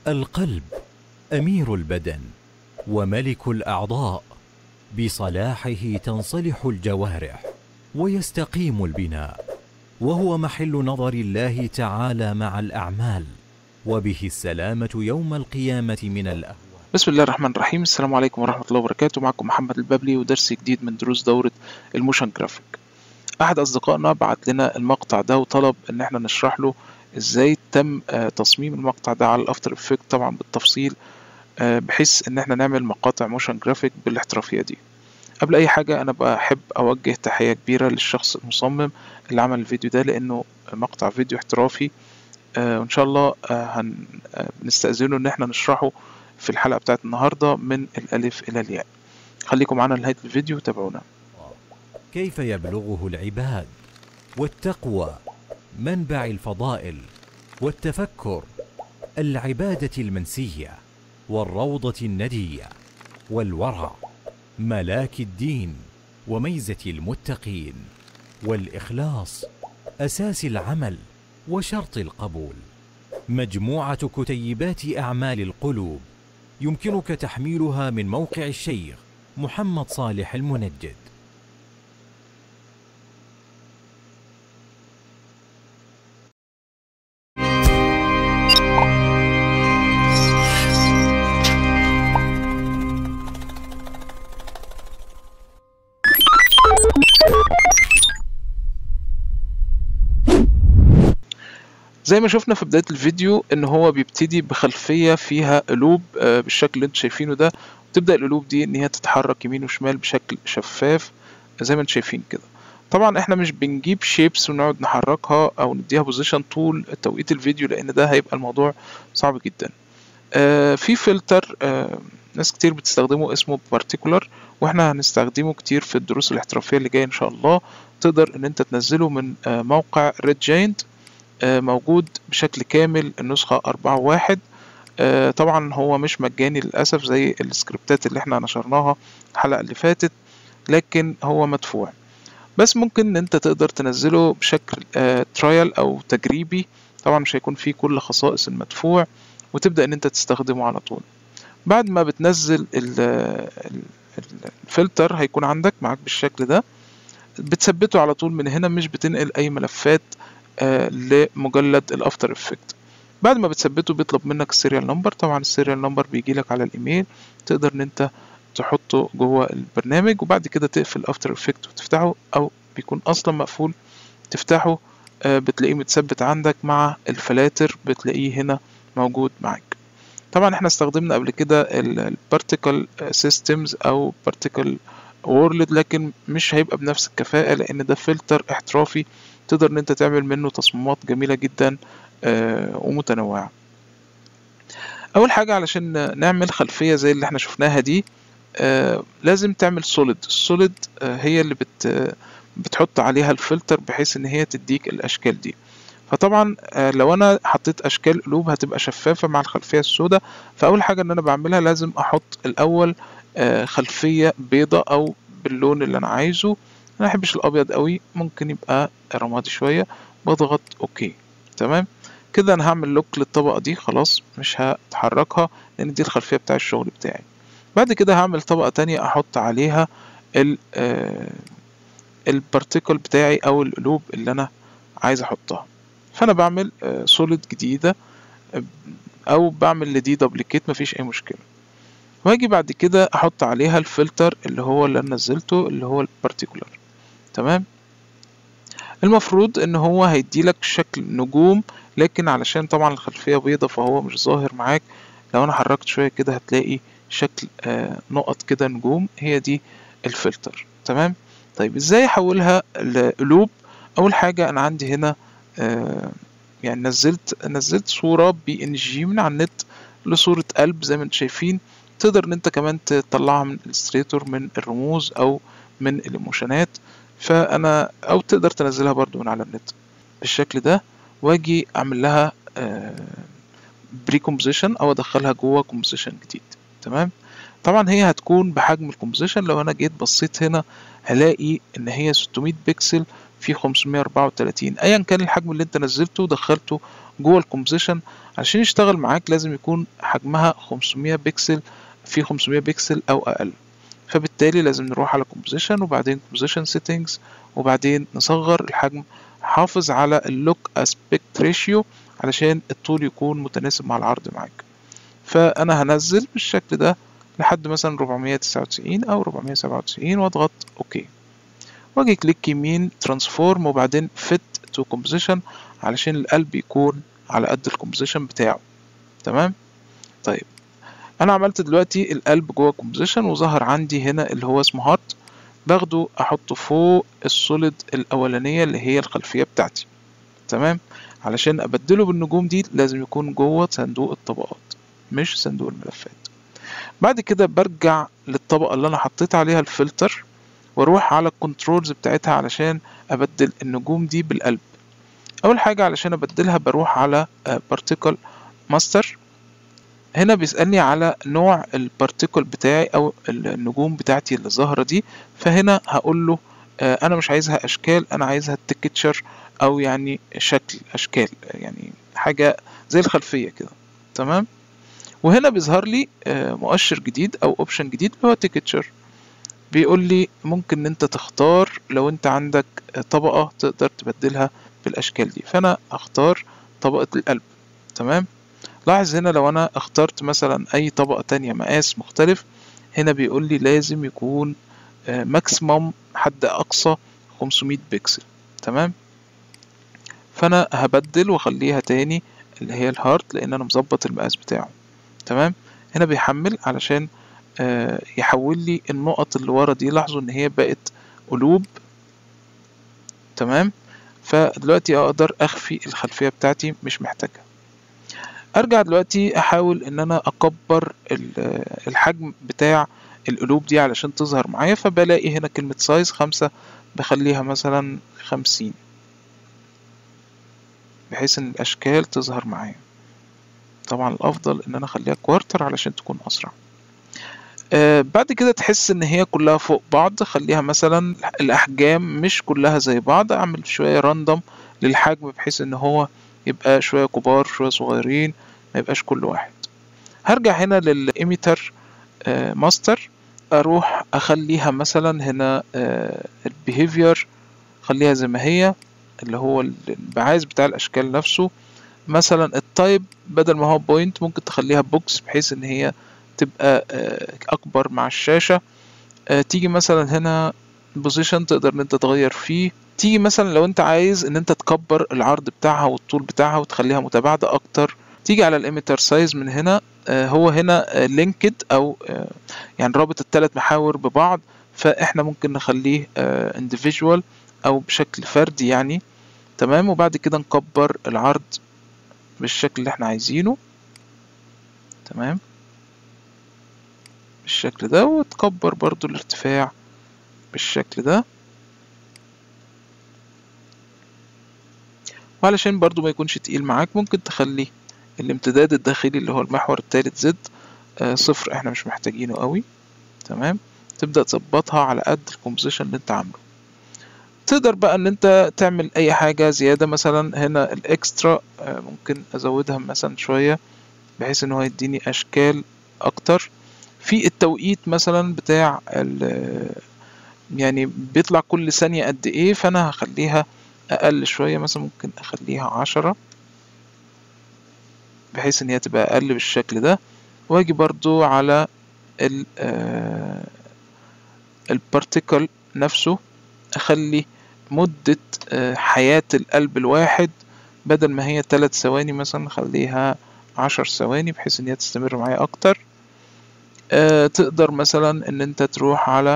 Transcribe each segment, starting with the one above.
القلب امير البدن وملك الاعضاء بصلاحه تنصلح الجوارح ويستقيم البناء وهو محل نظر الله تعالى مع الاعمال وبه السلامه يوم القيامه من الاهوال بسم الله الرحمن الرحيم السلام عليكم ورحمة الله وبركاته معكم محمد البابلي ودرس جديد من دروس دورة الموشن جرافيك أحد أصدقائنا بعت لنا المقطع ده وطلب إن احنا نشرح له إزاي تم آه، تصميم المقطع ده على الأفتر إفكت طبعا بالتفصيل آه، بحيث إن احنا نعمل مقاطع موشن جرافيك بالاحترافية دي قبل أي حاجة أنا بحب أوجه تحية كبيرة للشخص المصمم اللي عمل الفيديو ده لأنه مقطع فيديو احترافي آه، وإن شاء الله آه، هنستأذنه إن احنا نشرحه في الحلقة بتاعت النهاردة من الألف إلى الياء خليكم معنا لنهاية الفيديو تابعونا كيف يبلغه العباد والتقوى منبع الفضائل والتفكر العباده المنسيه والروضه النديه والورع ملاك الدين وميزه المتقين والاخلاص اساس العمل وشرط القبول مجموعه كتيبات اعمال القلوب يمكنك تحميلها من موقع الشيخ محمد صالح المنجد زي ما شفنا في بداية الفيديو ان هو بيبتدي بخلفية فيها قلوب آه، بالشكل اللي انتوا شايفينه ده وتبدأ القلوب دي ان هي تتحرك يمين وشمال بشكل شفاف زي ما انتوا شايفين كده طبعا احنا مش بنجيب شيبس ونقعد نحركها او نديها بوزيشن طول توقيت الفيديو لان ده هيبقى الموضوع صعب جدا آه، في فلتر آه، ناس كتير بتستخدمه اسمه بارتيكولار واحنا هنستخدمه كتير في الدروس الاحترافية اللي جاية ان شاء الله تقدر ان انت تنزله من آه، موقع ريد جاينت آه، موجود بشكل كامل النسخة أربعة واحد آه، طبعا هو مش مجاني للأسف زي السكريبتات اللي احنا نشرناها الحلقة اللي فاتت لكن هو مدفوع بس ممكن ان انت تقدر تنزله بشكل ترايل او تجريبي طبعا مش هيكون فيه كل خصائص المدفوع وتبدأ ان انت تستخدمه على طول بعد ما بتنزل ال- ال- ال- الفلتر هيكون عندك معاك بالشكل ده بتثبته على طول من هنا مش بتنقل اي ملفات آه، لمجلد الافتر افكت بعد ما بتثبته بيطلب منك السيريال نمبر طبعا السيريال نمبر بيجي لك على الايميل تقدر ان انت تحطه جوه البرنامج وبعد كده تقفل افتر افكت وتفتحه او بيكون اصلا مقفول تفتحه آه، بتلاقيه متثبت عندك مع الفلاتر بتلاقيه هنا موجود معاك طبعا احنا استخدمنا قبل كده البارتيكل سيستمز او بارتيكل وورلد لكن مش هيبقى بنفس الكفاءة لان ده فلتر احترافي تقدر ان انت تعمل منه تصميمات جميلة جدا آه، ومتنوعة اول حاجة علشان نعمل خلفية زي اللي احنا شفناها دي آه، لازم تعمل سوليد السوليد هي اللي بت بتحط عليها الفلتر بحيث ان هي تديك الاشكال دي فطبعا آه، لو انا حطيت اشكال قلوب هتبقى شفافة مع الخلفية السوداء فاول حاجة ان انا بعملها لازم احط الاول آه، خلفية بيضة او باللون اللي انا عايزه انا محبش الابيض قوي ممكن يبقى رمادي شوية بضغط اوكي تمام كده انا هعمل لوك للطبقة دي خلاص مش هتحركها لان دي الخلفية بتاع الشغل بتاعي بعد كده هعمل طبقة تانية احط عليها ال آه، البارتيكل بتاعي او القلوب اللي انا عايز احطها فانا بعمل سوليد جديدة آه، او بعمل لدي دوبليكيت مفيش اي مشكلة واجي بعد كده احط عليها الفلتر اللي هو اللي انا نزلته اللي هو البارتيكولار تمام المفروض ان هو هيديلك شكل نجوم لكن علشان طبعا الخلفية بيضة فهو مش ظاهر معاك لو انا حركت شوية كده هتلاقي شكل آه نقط كده نجوم هي دي الفلتر تمام طيب ازاي احولها لقلوب اول حاجة انا عندي هنا آه يعني نزلت نزلت صورة بي ان جي من على النت لصورة قلب زي ما انتم شايفين تقدر ان انت كمان تطلعها من الستريتور من الرموز او من الايموشنات فانا او تقدر تنزلها برضو من على النت بالشكل ده واجي اعمل لها بري كومبوزيشن او ادخلها جوه كومبوزيشن جديد تمام طبعا هي هتكون بحجم الكومبوزيشن لو انا جيت بصيت هنا هلاقي ان هي 600 بكسل في 534 ايا كان الحجم اللي انت نزلته ودخلته جوه الكومبوزيشن عشان يشتغل معاك لازم يكون حجمها 500 بكسل في 500 بكسل او اقل فبالتالي لازم نروح على كومبوزيشن وبعدين كومبوزيشن سيتنجز وبعدين نصغر الحجم حافظ على اللوك اسبكت ريشيو علشان الطول يكون متناسب مع العرض معاك فانا هنزل بالشكل ده لحد مثلا 499 او 497 واضغط اوكي واجي كليك يمين ترانسفورم وبعدين فيت تو كومبوزيشن علشان القلب يكون على قد الكومبوزيشن بتاعه تمام طيب انا عملت دلوقتي القلب جوه كومبوزيشن وظهر عندي هنا اللي هو اسمه هارت باخده احطه فوق السوليد الاولانيه اللي هي الخلفيه بتاعتي تمام علشان ابدله بالنجوم دي لازم يكون جوه صندوق الطبقات مش صندوق الملفات بعد كده برجع للطبقه اللي انا حطيت عليها الفلتر واروح على الكنترولز بتاعتها علشان ابدل النجوم دي بالقلب اول حاجه علشان ابدلها بروح على بارتيكل ماستر هنا بيسألني على نوع البارتيكل بتاعي او النجوم بتاعتي اللي ظاهرة دي فهنا هقول له انا مش عايزها اشكال انا عايزها تكتشر او يعني شكل اشكال يعني حاجة زي الخلفية كده تمام وهنا بيظهر لي مؤشر جديد او اوبشن جديد اللي هو تكتشر بيقول لي ممكن ان انت تختار لو انت عندك طبقة تقدر تبدلها بالاشكال دي فانا اختار طبقة القلب تمام لاحظ هنا لو انا اخترت مثلا اي طبقة تانية مقاس مختلف هنا بيقول لي لازم يكون ماكسيموم حد اقصى 500 بكسل تمام فانا هبدل واخليها تاني اللي هي الهارت لان انا مظبط المقاس بتاعه تمام هنا بيحمل علشان يحول لي النقط اللي ورا دي لاحظوا ان هي بقت قلوب تمام فدلوقتي اقدر اخفي الخلفية بتاعتي مش محتاجها ارجع دلوقتي احاول ان انا اكبر الحجم بتاع القلوب دي علشان تظهر معايا فبلاقي هنا كلمة سايز خمسة بخليها مثلا خمسين بحيث ان الاشكال تظهر معايا طبعا الافضل ان انا اخليها كوارتر علشان تكون اسرع آه بعد كده تحس ان هي كلها فوق بعض خليها مثلا الاحجام مش كلها زي بعض اعمل شوية راندوم للحجم بحيث ان هو يبقى شوية كبار شوية صغيرين ما يبقاش كل واحد هرجع هنا للإيميتر آه ماستر أروح أخليها مثلا هنا آه البيهيفير خليها زي ما هي اللي هو البعاث بتاع الأشكال نفسه مثلا التايب بدل ما هو بوينت ممكن تخليها بوكس بحيث إن هي تبقى آه أكبر مع الشاشة تيجي مثلا هنا بوزيشن تقدر إن أنت تغير فيه تيجي مثلا لو انت عايز ان انت تكبر العرض بتاعها والطول بتاعها وتخليها متباعدة اكتر تيجي على الاميتر سايز من هنا آه هو هنا لينكد او آه يعني رابط الثلاث محاور ببعض فاحنا ممكن نخليه individual او بشكل فردي يعني تمام وبعد كده نكبر العرض بالشكل اللي احنا عايزينه تمام بالشكل ده وتكبر برضو الارتفاع بالشكل ده وعلشان برضو ما يكونش تقيل معاك ممكن تخلي الامتداد الداخلي اللي هو المحور التالت زد آه صفر احنا مش محتاجينه قوي تمام تبدأ تظبطها على قد الكومبوزيشن اللي انت عامله تقدر بقى ان انت تعمل اي حاجة زيادة مثلا هنا الاكسترا آه ممكن ازودها مثلا شوية بحيث ان هو يديني اشكال اكتر في التوقيت مثلا بتاع يعني بيطلع كل ثانية قد ايه فانا هخليها اقل شوية مثلا ممكن اخليها عشرة بحيث ان هي تبقى اقل بالشكل ده واجي برضو على ال البارتيكل نفسه اخلي مدة حياة القلب الواحد بدل ما هي تلات ثواني مثلا خليها عشر ثواني بحيث ان هي تستمر معايا اكتر تقدر مثلا ان انت تروح على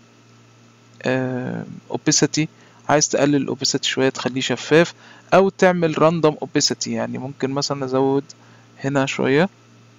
opacity عايز تقلل الاوبيسيتي شويه تخليه شفاف او تعمل راندوم اوبيسيتي يعني ممكن مثلا ازود هنا شويه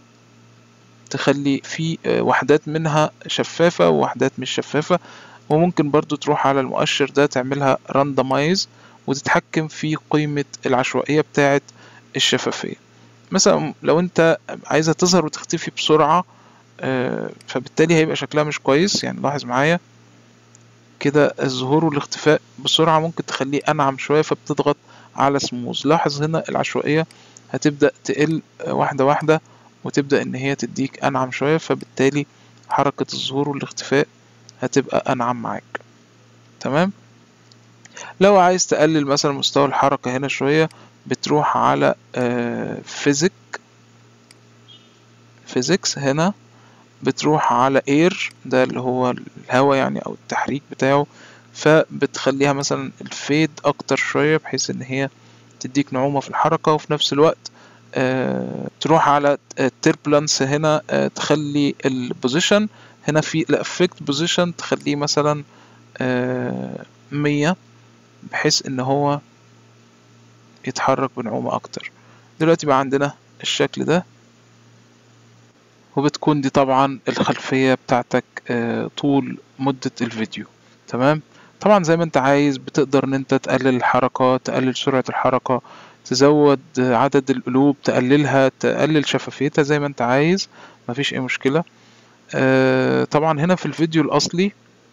تخلي في وحدات منها شفافه ووحدات مش شفافه وممكن برضو تروح على المؤشر ده تعملها راندمايز وتتحكم في قيمه العشوائيه بتاعه الشفافيه مثلا لو انت عايزها تظهر وتختفي بسرعه آه فبالتالي هيبقى شكلها مش كويس يعني لاحظ معايا كده الظهور والاختفاء بسرعة ممكن تخليه أنعم شوية فبتضغط على سموز لاحظ هنا العشوائية هتبدأ تقل واحدة واحدة وتبدأ إن هي تديك أنعم شوية فبالتالي حركة الظهور والاختفاء هتبقى أنعم معاك تمام لو عايز تقلل مثلا مستوى الحركة هنا شوية بتروح على فيزيك فيزيكس هنا بتروح على اير ده اللي هو الهواء يعني او التحريك بتاعه فبتخليها مثلا الفيد اكتر شوية بحيث ان هي تديك نعومة في الحركة وفي نفس الوقت آه تروح على التربلانس هنا آه تخلي البوزيشن هنا في الافكت بوزيشن تخليه مثلا آه مية بحيث ان هو يتحرك بنعومة اكتر دلوقتي بقى عندنا الشكل ده وبتكون دي طبعا الخلفية بتاعتك طول مدة الفيديو تمام طبعا زي ما انت عايز بتقدر ان انت تقلل الحركة تقلل سرعة الحركة تزود عدد القلوب تقللها تقلل شفافيتها زي ما انت عايز مفيش اي مشكلة طبعا هنا في الفيديو الاصلي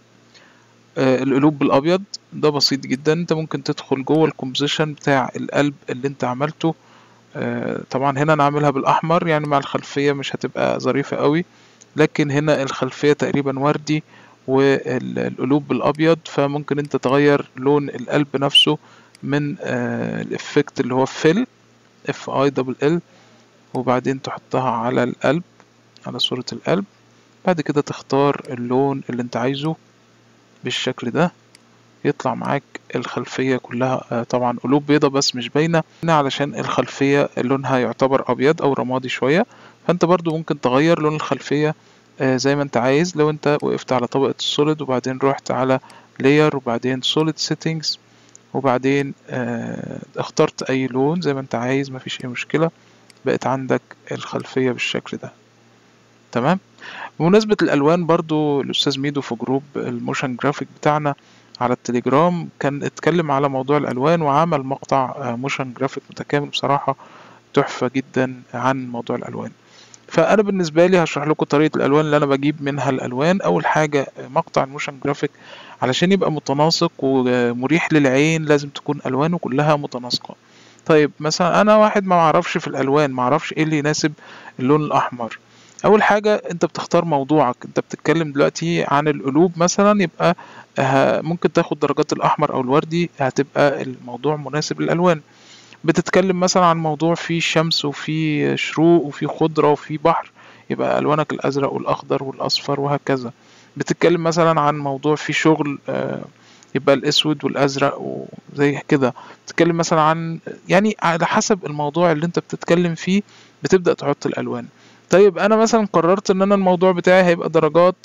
القلوب بالابيض ده بسيط جدا انت ممكن تدخل جوه الكومبوزيشن بتاع القلب اللي انت عملته طبعا هنا انا عاملها بالاحمر يعني مع الخلفيه مش هتبقى ظريفه قوي لكن هنا الخلفيه تقريبا وردي والقلوب بالابيض فممكن انت تغير لون القلب نفسه من الافكت اللي هو فيل اف اي دبل ال وبعدين تحطها على القلب على صورة القلب بعد كده تختار اللون اللي انت عايزه بالشكل ده يطلع معاك الخلفية كلها طبعا قلوب بيضة بس مش باينة علشان الخلفية لونها يعتبر أبيض أو رمادي شوية فأنت برضو ممكن تغير لون الخلفية زي ما أنت عايز لو أنت وقفت على طبقة السوليد وبعدين رحت على layer وبعدين solid settings وبعدين اخترت أي لون زي ما أنت عايز مفيش أي مشكلة بقت عندك الخلفية بالشكل ده تمام بمناسبة الألوان برضو الأستاذ ميدو في جروب الموشن جرافيك بتاعنا على التليجرام كان اتكلم على موضوع الألوان وعمل مقطع موشن جرافيك متكامل بصراحة تحفة جدا عن موضوع الألوان فأنا بالنسبة لي هشرح لكم طريقة الألوان اللي أنا بجيب منها الألوان أول حاجة مقطع الموشن جرافيك علشان يبقى متناسق ومريح للعين لازم تكون ألوانه كلها متناسقة طيب مثلا أنا واحد ما معرفش في الألوان معرفش إيه اللي يناسب اللون الأحمر اول حاجه انت بتختار موضوعك انت بتتكلم دلوقتي عن القلوب مثلا يبقى ممكن تاخد درجات الاحمر او الوردي هتبقى الموضوع مناسب للالوان بتتكلم مثلا عن موضوع فيه شمس وفيه شروق وفيه خضره وفيه بحر يبقى الوانك الازرق والاخضر والاصفر وهكذا بتتكلم مثلا عن موضوع فيه شغل يبقى الاسود والازرق وزي كده بتتكلم مثلا عن يعني على حسب الموضوع اللي انت بتتكلم فيه بتبدا تحط الالوان طيب انا مثلا قررت ان انا الموضوع بتاعي هيبقى درجات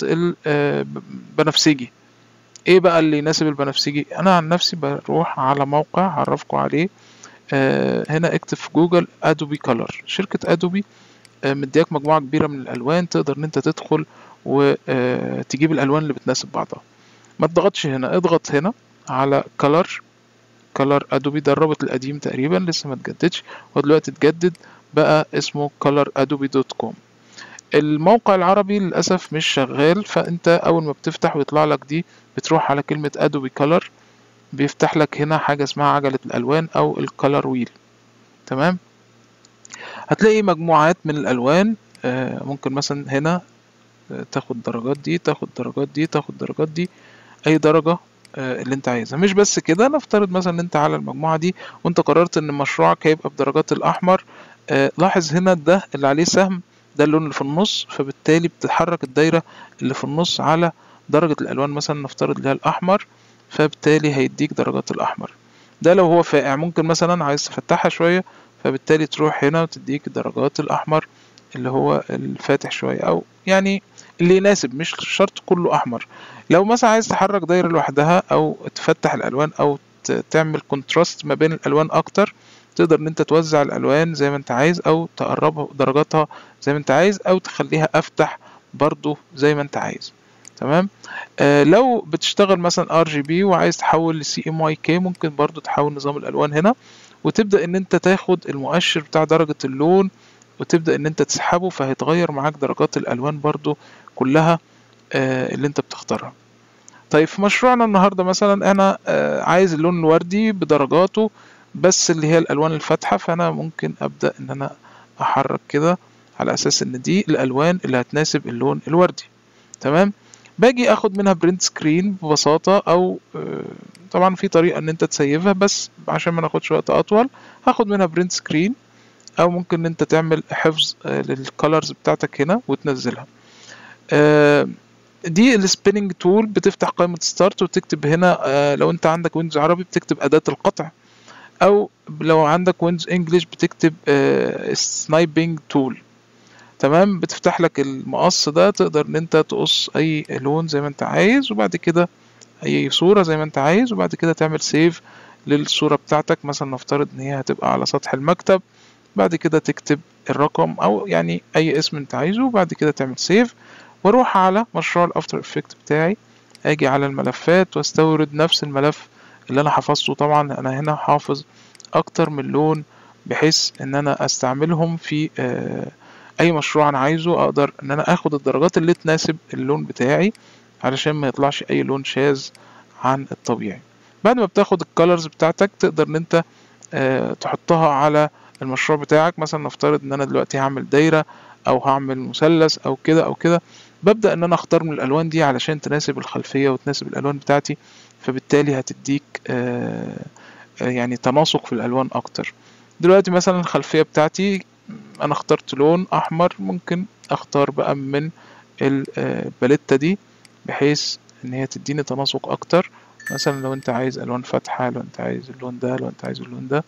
البنفسجي ايه بقى اللي يناسب البنفسجي انا عن نفسي بروح على موقع هعرفكم عليه هنا اكتب في جوجل ادوبي كولر شركة ادوبي مدياك مجموعة كبيرة من الالوان تقدر ان انت تدخل وتجيب الالوان اللي بتناسب بعضها ما تضغطش هنا اضغط هنا على كولر كولر ادوبي ده الرابط القديم تقريبا لسه ما اتجددش ودلوقتي اتجدد بقى اسمه coloradobe.com الموقع العربي للأسف مش شغال فأنت أول ما بتفتح ويطلع لك دي بتروح على كلمة أدوبي كولر بيفتح لك هنا حاجة اسمها عجلة الألوان أو الكولر ويل تمام هتلاقي مجموعات من الألوان ممكن مثلا هنا تاخد درجات دي تاخد درجات دي تاخد درجات دي أي درجة اللي انت عايزها مش بس كده نفترض مثلا ان انت على المجموعة دي وانت قررت ان مشروعك هيبقى بدرجات الأحمر لاحظ هنا ده اللي عليه سهم ده اللون اللي في النص فبالتالي بتتحرك الدايرة اللي في النص على درجة الألوان مثلا نفترض اللي هي الأحمر فبالتالي هيديك درجات الأحمر ده لو هو فاقع ممكن مثلا عايز تفتحها شوية فبالتالي تروح هنا وتديك درجات الأحمر اللي هو الفاتح شوية أو يعني اللي يناسب مش شرط كله أحمر لو مثلا عايز تحرك دايرة لوحدها أو تفتح الألوان أو تعمل كونتراست ما بين الألوان أكتر تقدر ان انت توزع الالوان زي ما انت عايز او تقربها درجاتها زي ما انت عايز او تخليها افتح برضو زي ما انت عايز تمام آه لو بتشتغل مثلا ار جي بي وعايز تحول لسي ام واي كي ممكن برضو تحول نظام الالوان هنا وتبدا ان انت تاخد المؤشر بتاع درجه اللون وتبدأ ان انت تسحبه فهيتغير معاك درجات الالوان برضو كلها آه، اللي انت بتختارها طيب في مشروعنا النهارده مثلا انا آه، عايز اللون الوردي بدرجاته بس اللي هي الالوان الفاتحه فانا ممكن ابدا ان انا احرك كده على اساس ان دي الالوان اللي هتناسب اللون الوردي تمام باجي اخد منها برنت سكرين ببساطه او آه، طبعا في طريقه ان انت تسيفها بس عشان ما ناخدش وقت اطول هاخد منها برنت سكرين او ممكن ان انت تعمل حفظ للكالرز بتاعتك هنا وتنزلها آه، دي السبيننج تول بتفتح قائمة ستارت وتكتب هنا آه، لو انت عندك ويندوز عربي بتكتب أداة القطع أو لو عندك ويندوز انجلش بتكتب سنايبنج تول تمام بتفتح لك المقص ده تقدر ان انت تقص اي لون زي ما انت عايز وبعد كده اي صورة زي ما انت عايز وبعد كده تعمل سيف للصورة بتاعتك مثلا نفترض ان هي هتبقى على سطح المكتب بعد كده تكتب الرقم او يعني اي اسم انت عايزه وبعد كده تعمل سيف واروح على مشروع الافتر افكت بتاعي اجي على الملفات واستورد نفس الملف اللي انا حفظته طبعا انا هنا حافظ اكتر من لون بحيث ان انا استعملهم في آه، اي مشروع انا عايزه اقدر ان انا اخد الدرجات اللي تناسب اللون بتاعي علشان ما يطلعش اي لون شاذ عن الطبيعي بعد ما بتاخد الكالرز بتاعتك تقدر ان انت آه، تحطها على المشروع بتاعك مثلا نفترض ان انا دلوقتي هعمل دايرة او هعمل مثلث او كده او كده ببدأ ان انا اختار من الالوان دي علشان تناسب الخلفية وتناسب الالوان بتاعتي فبالتالي هتديك آه، آه، يعني تناسق في الالوان اكتر دلوقتي مثلا الخلفية بتاعتي انا اخترت لون احمر ممكن اختار بقى من ال- آه، الباليتة دي بحيث ان هي تديني تناسق اكتر مثلا لو انت عايز الوان فاتحة لو انت عايز اللون ده لو انت عايز اللون ده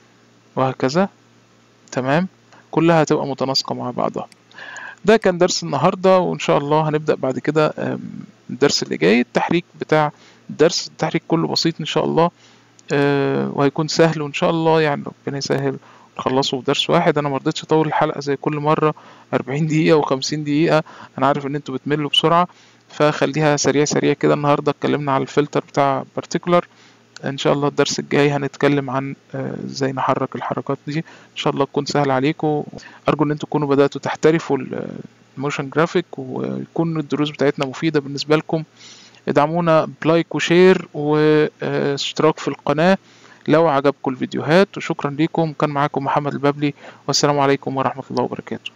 وهكذا تمام كلها هتبقى متناسقة مع بعضها ده كان درس النهاردة وإن شاء الله هنبدأ بعد كده آم، الدرس اللي جاي التحريك بتاع الدرس التحريك كله بسيط إن شاء الله آه، وهيكون سهل وإن شاء الله يعني ربنا يسهل نخلصه في درس واحد أنا مرضتش أطول الحلقة زي كل مرة أربعين دقيقة وخمسين دقيقة أنا عارف إن أنتوا بتملوا بسرعة فخليها سريع سريع كده النهاردة اتكلمنا على الفلتر بتاع بارتيكولار ان شاء الله الدرس الجاي هنتكلم عن آه، ازاي نحرك الحركات دي ان شاء الله تكون سهل عليكم ارجو ان انتوا تكونوا بداتوا تحترفوا الموشن جرافيك ويكون الدروس بتاعتنا مفيده بالنسبه لكم ادعمونا بلايك وشير واشتراك في القناه لو عجبكم الفيديوهات وشكرا لكم كان معاكم محمد البابلي والسلام عليكم ورحمه الله وبركاته